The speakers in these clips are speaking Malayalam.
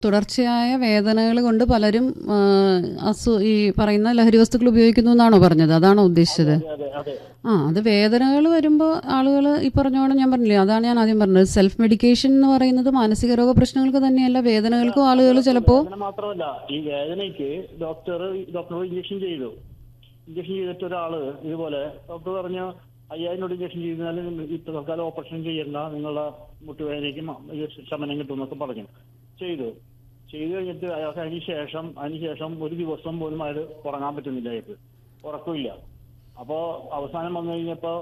തുടർച്ചയായ വേദനകൾ കൊണ്ട് പലരും ആ, അസു ഈ പറയുന്ന ലഹരി വസ്തുക്കൾ ഉപയോഗിക്കുന്നു എന്നാണോ പറഞ്ഞത് അതാണോ ഉദ്ദേശിച്ചത് അതെ അതെ ആ അത് വേദനകൾ വരുമ്പോൾ ആളുകൾ ഈ പറഞ്ഞോണം ഞാൻ പറഞ്ഞില്ലേ അതാണ് ഞാൻ ആദ്യം പറഞ്ഞത് സെൽഫ് മെഡിക്കേഷൻ എന്ന് പറയുന്നത് മാനസിക രോഗ പ്രശ്നങ്ങൾക്ക് തന്നെയല്ല വേദനകൾക്കും ആളുകൾ ചിലപ്പോൾ വേദന മാത്രമല്ല ഈ വേദനയ്ക്ക് ഡോക്ടർ ഡോക്ടർ ഇഞ്ചക്ഷൻ ചെയ്തു ഇഞ്ചക്ഷൻ ചെയ്തിട്ട് ഒരാള് ഇതുപോലെ ഡോക്ടർ പറഞ്ഞു അയ്യായിരം രൂപ ഇഞ്ചക്ഷൻ ചെയ്താൽ ഇപ്പൊ തൽക്കാലം ഓപ്പറേഷൻ ചെയ്യണ്ട നിങ്ങളുടെ മുട്ടുവേദനയ്ക്ക് മ- ഇത് ശമനം കിട്ടും എന്നൊക്കെ പറഞ്ഞു ചെയ്തു ചെയ്തു കഴിഞ്ഞിട്ട് അയാൾക്ക് അതിന് ശേഷം അതിന് ശേഷം ഒരു ദിവസം പോലും അയാൾ ഉറങ്ങാൻ പറ്റുന്നില്ല അയാൾക്ക് ഉറക്കമില്ല അപ്പോ അവസാനം വന്നു കഴിഞ്ഞപ്പോ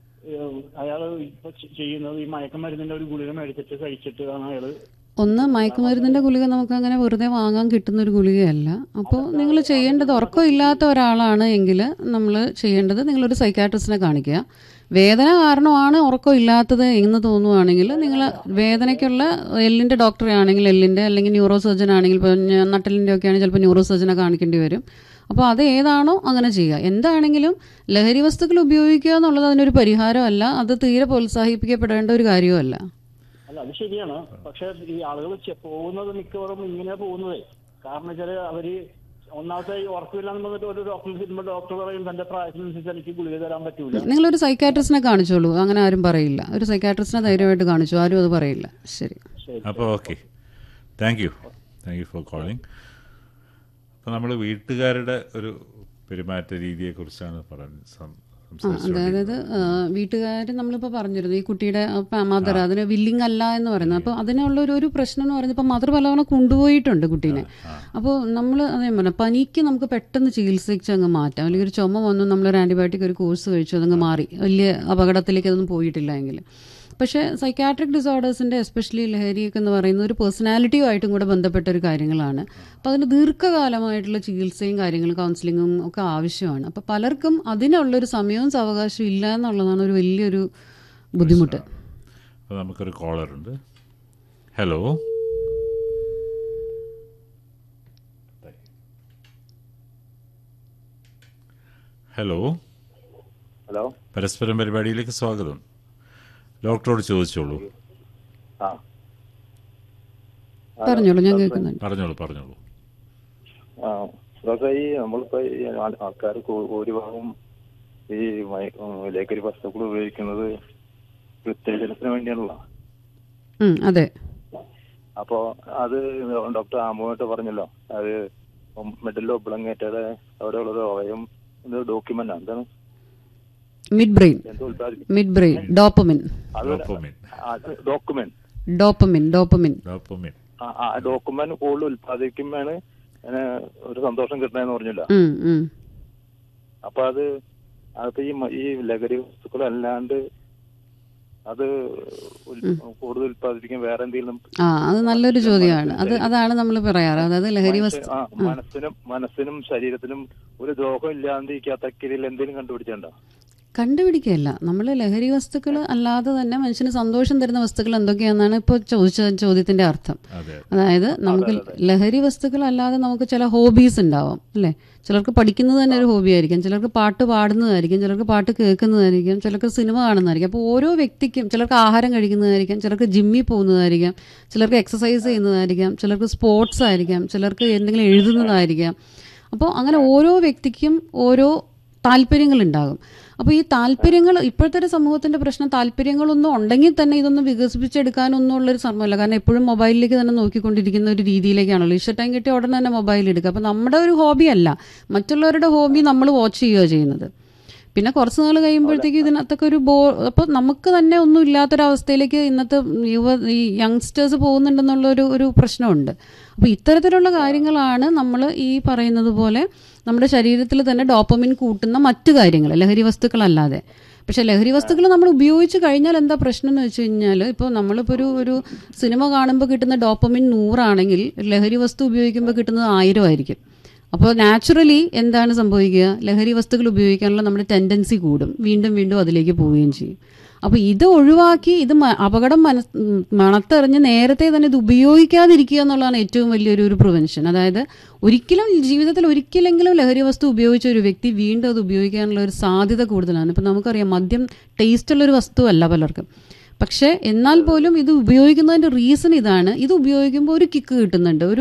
അയാൾ ഇപ്പൊ ചെ- ചെയ്യുന്നത് ഈ മയക്കമരുന്നിന്റെ ഒരു ഗുളിക മേടിച്ചിട്ട് കഴിച്ചിട്ട് ആണ് അയാള് ഒന്ന് മയക്കുമരുന്നിന്റെ ഗുളിക നമുക്ക് അങ്ങനെ വെറുതെ വാങ്ങാൻ കിട്ടുന്ന ഒരു ഗുളികയല്ല അപ്പോൾ നിങ്ങൾ ചെയ്യേണ്ടത് ഉറക്കം ഇല്ലാത്ത ഒരാളാണ് എങ്കിൽ നമ്മൾ ചെയ്യേണ്ടത് നിങ്ങളൊരു സൈക്കാട്രിസ്റ്റിനെ കാണിക്കുക വേദന കാരണമാണ് ഉറക്കം ഇല്ലാത്തത് എന്ന് തോന്നുവാണെങ്കിൽ നിങ്ങൾ വേദനയ്ക്കുള്ള എല്ലിൻ്റെ ഡോക്ടറെ ആണെങ്കിൽ എല്ലിൻ്റെ അല്ലെങ്കിൽ ന്യൂറോ സർജൻ ആണെങ്കിൽ ഇപ്പോൾ ഞാൻ നട്ടലിൻ്റെ ഒക്കെ ആണെങ്കിൽ ചിലപ്പോൾ ന്യൂറോ സർജനെ കാണിക്കേണ്ടി വരും അപ്പോൾ അത് ഏതാണോ അങ്ങനെ ചെയ്യുക എന്താണെങ്കിലും ലഹരി വസ്തുക്കൾ ഉപയോഗിക്കുക എന്നുള്ളത് അതിനൊരു പരിഹാരമല്ല അത് തീരെ പ്രോത്സാഹിപ്പിക്കപ്പെടേണ്ട ഒരു കാര്യവുമല്ല അല്ല അത് ശരിയാണ് പക്ഷെ ഈ ആളുകൾ ചെ- പോകുന്നത് മിക്കവാറും ഇങ്ങനെ പോകുന്നത് കാരണം വെച്ചാല് അവര് ഒന്നാമത്തെ ഈ ഉറക്കമില്ലാന്ന് പറഞ്ഞിട്ട് ഒരു ഡോക്ടർ ചെല്ലുമ്പോൾ ഡോക്ടർ പറയും തന്റെ പ്രായത്തിനനുസരിച്ച് എനിക്ക് ഗുളിക തരാൻ പറ്റൂല നിങ്ങളൊരു സൈക്കാട്രിസ്റ്റിനെ കാണിച്ചോളൂ അങ്ങനെ ആരും പറയില്ല ഒരു സൈക്കാട്രിസ്റ്റിനെ ധൈര്യമായിട്ട് കാണിച്ചു ആരും അത് പറയില്ല ശരി അപ്പോൾ okay thank you thank you for calling അപ്പോൾ നമ്മൾ വീട്ടുകാരുടെ ഒരു പെരുമാറ്റ രീതിയെക്കുറിച്ചാണ് പറഞ്ഞ് സം- ആ സംസാരിച്ചുകൊണ്ടിരുന്നത്. അതായത് വീട്ടുകാർ നമ്മളിപ്പോൾ പറഞ്ഞിരുന്നു ഈ കുട്ടിയുടെ മദർ അതിന് വില്ലിങ് അല്ല എന്ന് പറയുന്നത് അപ്പോൾ അതിനുള്ള ഒരു ഒരു പ്രശ്നം എന്ന് പറയുന്നത് ഇപ്പോൾ മദർ പലവണ കൊണ്ടുപോയിട്ടുണ്ട് കുട്ടീനെ അപ്പോൾ നമ്മൾ അതേ പറഞ്ഞ പനിക്ക് നമുക്ക് പെട്ടെന്ന് ചികിത്സിച്ച് അങ്ങ് മാറ്റാം അല്ലെങ്കിൽ ഒരു ചുമ വന്നു നമ്മളൊരു ആൻറ്റിബയോട്ടിക് ഒരു കോഴ്സ് കഴിച്ചു അതങ്ങ് മാറി വലിയ അപകടത്തിലേക്ക് അതൊന്നും പോയിട്ടില്ല എങ്കിൽ പക്ഷേ സൈക്കാട്രിക് ഡിസോർഡേഴ്സിൻ്റെ എസ്പെഷ്യലി ലഹരിയൊക്കെ എന്ന് പറയുന്നത് ഒരു പേഴ്സണാലിറ്റിയുമായിട്ടും കൂടെ ബന്ധപ്പെട്ട ഒരു കാര്യങ്ങളാണ് അപ്പോൾ അതിന് ദീർഘകാലമായിട്ടുള്ള ചികിത്സയും കാര്യങ്ങളും കൗൺസിലിങ്ങും ഒക്കെ ആവശ്യമാണ് അപ്പോൾ പലർക്കും അതിനുള്ളൊരു സമയവും സാവകാശവും ഇല്ല എന്നുള്ളതാണ് ഒരു വലിയൊരു ബുദ്ധിമുട്ട് അപ്പോൾ നമുക്കൊരു കോളറുണ്ട് ഹലോ ഹലോ ഹലോ പരസ്പരം പരിപാടിയിലേക്ക് സ്വാഗതം ഡോക്ടറോട് ചോദിച്ചോളൂ ആ പറഞ്ഞോളൂ ഞാൻ കേൾക്കുന്നുണ്ട് പറഞ്ഞോളൂ പറഞ്ഞോളൂ ആ ഡോക്ടർ ഈ നമ്മളിപ്പോ ഈ ആൾക്കാർ ഭൂരിഭാഗം ഈ മയ- ഉം, ലഹരി വസ്തുക്കൾ ഉപയോഗിക്കുന്നത് ഉത്തേജനത്തിന് വേണ്ടിയാണല്ലോ ഉം, അതെ അപ്പോ അത് ഡോക്ടർ ആമുമായിട്ട് പറഞ്ഞല്ലോ അത് മെഡലോ ബ്ലങ്ങേറ്റയുടെ അവിടെയുള്ളൊരു അവയം ഇത് ഡോക്യുമെന്റ് എന്താണ് മിഡ് ബ്രെയിൻ എന്തോ ഉത്പാദിപ്പിക്കും മിഡ് ബ്രെയിൻ ഡോപ്പമിൻ അത് dopamine document dopamine dopamine dopamine ആ ഡോക്യുമെന്റ് കൂടുതൽ ഉത്പാദിക്കുമ്പോഴാണ് അതിന് ഒരു സന്തോഷം കിട്ടണെന്ന് പറഞ്ഞില്ല ഉം, ഉം. അപ്പൊ അത് അതിപ്പോ ഈ മ- ഈ ലഹരി വസ്തുക്കൾ അല്ലാണ്ട് അത് ഉൽ- കൂടുതൽ ഉത്പാദിപ്പിക്കാൻ വേറെ എന്തെങ്കിലും ആ അത് നല്ലൊരു ചോദ്യമാണ് അത് അതാണ് നമ്മൾ പറയാറ് അതായത് ലഹരി വസ്തു ആ മനസ്സിനും മനസ്സിനും ശരീരത്തിനും ഒരു ദ്രോഹം ഇല്ലാണ്ടിരിക്കാത്ത രീതിയിൽ എന്തെങ്കിലും കണ്ടുപിടിച്ചിട്ടുണ്ടോ കണ്ടുപിടിക്കുകയല്ല നമ്മൾ ലഹരി വസ്തുക്കൾ അല്ലാതെ തന്നെ മനുഷ്യന് സന്തോഷം തരുന്ന വസ്തുക്കൾ എന്തൊക്കെയാണെന്നാണ് ഇപ്പോൾ ചോദിച്ച ചോദ്യത്തിന്റെ അർത്ഥം അതെ അതായത് നമുക്ക് ലഹരി വസ്തുക്കൾ അല്ലാതെ നമുക്ക് ചില ഹോബീസ് ഉണ്ടാവും അല്ലേ ചിലർക്ക് പഠിക്കുന്നത് തന്നെ ഒരു ഹോബി ആയിരിക്കും ചിലർക്ക് പാട്ട് പാടുന്നതായിരിക്കും ചിലർക്ക് പാട്ട് കേൾക്കുന്നതായിരിക്കും ചിലർക്ക് സിനിമ കാണുന്നതായിരിക്കും അപ്പോൾ ഓരോ വ്യക്തിക്കും ചിലർക്ക് ആഹാരം കഴിക്കുന്നതായിരിക്കും ചിലർക്ക് ജിമ്മിൽ പോകുന്നതായിരിക്കാം ചിലർക്ക് എക്സസൈസ് ചെയ്യുന്നതായിരിക്കാം ചിലർക്ക് സ്പോർട്സ് ആയിരിക്കാം ചിലർക്ക് എന്തെങ്കിലും എഴുതുന്നതായിരിക്കാം അപ്പോൾ അങ്ങനെ ഓരോ വ്യക്തിക്കും ഓരോ താല്പര്യങ്ങൾ ഉണ്ടാകും അപ്പോൾ ഈ താല്പര്യങ്ങൾ ഇപ്പോഴത്തെ ഒരു സമൂഹത്തിന്റെ പ്രശ്നം താല്പര്യങ്ങളൊന്നും ഉണ്ടെങ്കിൽ തന്നെ ഇതൊന്നും വികസിപ്പിച്ചെടുക്കാനൊന്നും ഉള്ളൊരു ശ്രമമല്ല കാരണം എപ്പോഴും മൊബൈലിലേക്ക് തന്നെ നോക്കിക്കൊണ്ടിരിക്കുന്ന ഒരു രീതിയിലേക്കാണല്ലോ ഇഷ്ട ടൈം കിട്ടിയ ഉടനെ തന്നെ മൊബൈൽ എടുക്കുക അപ്പോൾ നമ്മുടെ ഒരു ഹോബി അല്ല മറ്റുള്ളവരുടെ ഹോബി നമ്മൾ വാച്ച് ചെയ്യുകയോ ചെയ്യുന്നത് പിന്നെ കുറച്ച് നാൾ കഴിയുമ്പോഴത്തേക്ക് ഇതിനകത്തൊക്കെ ഒരു ബോ അപ്പോൾ നമുക്ക് തന്നെ ഒന്നും ഇല്ലാത്തൊരവസ്ഥയിലേക്ക് ഇന്നത്തെ യുവ ഈ യങ്സ്റ്റേഴ്സ് പോകുന്നുണ്ടെന്നുള്ള ഒരു ഒരു പ്രശ്നമുണ്ട് അപ്പോൾ ഇത്തരത്തിലുള്ള കാര്യങ്ങളാണ് നമ്മൾ ഈ പറയുന്നത് പോലെ നമ്മുടെ ശരീരത്തിൽ തന്നെ ഡോപ്പമിൻ കൂട്ടുന്ന മറ്റു കാര്യങ്ങൾ ലഹരി വസ്തുക്കളല്ലാതെ പക്ഷെ ലഹരി വസ്തുക്കൾ നമ്മൾ ഉപയോഗിച്ച് കഴിഞ്ഞാൽ എന്താ പ്രശ്നം എന്ന് വെച്ച് കഴിഞ്ഞാൽ ഇപ്പോൾ നമ്മളിപ്പോൾ ഒരു ഒരു സിനിമ കാണുമ്പോൾ കിട്ടുന്ന ഡോപ്പമിൻ നൂറാണെങ്കിൽ ലഹരി വസ്തു ഉപയോഗിക്കുമ്പോൾ കിട്ടുന്നത് ആയിരം ആയിരിക്കും അപ്പോൾ നാച്ചുറലി എന്താണ് സംഭവിക്കുക ലഹരി വസ്തുക്കൾ ഉപയോഗിക്കാനുള്ള നമ്മുടെ ടെൻഡൻസി കൂടും വീണ്ടും വീണ്ടും അതിലേക്ക് പോവുകയും ചെയ്യും അപ്പോൾ ഇത് ഒഴിവാക്കി ഇത് മ- അപകടം മനസ് ഉം, മണത്തെറിഞ്ഞ് നേരത്തെ തന്നെ ഇത് ഉപയോഗിക്കാതിരിക്കുക എന്നുള്ളതാണ് ഏറ്റവും വലിയൊരു ഒരു പ്രിവെൻഷൻ അതായത് ഒരിക്കലും ജീവിതത്തിൽ ഒരിക്കലെങ്കിലും ലഹരി വസ്തു ഉപയോഗിച്ച ഒരു വ്യക്തി വീണ്ടും അത് ഉപയോഗിക്കാനുള്ള ഒരു സാധ്യത കൂടുതലാണ് ഇപ്പം നമുക്കറിയാം മദ്യം ടേസ്റ്റുള്ള ഒരു വസ്തുവല്ല പലർക്കും പക്ഷെ എന്നാൽ പോലും ഇത് ഉപയോഗിക്കുന്നതിന്റെ റീസൺ ഇതാണ് ഇത് ഉപയോഗിക്കുമ്പോൾ ഒരു കിക്ക് കിട്ടുന്നുണ്ട് ഒരു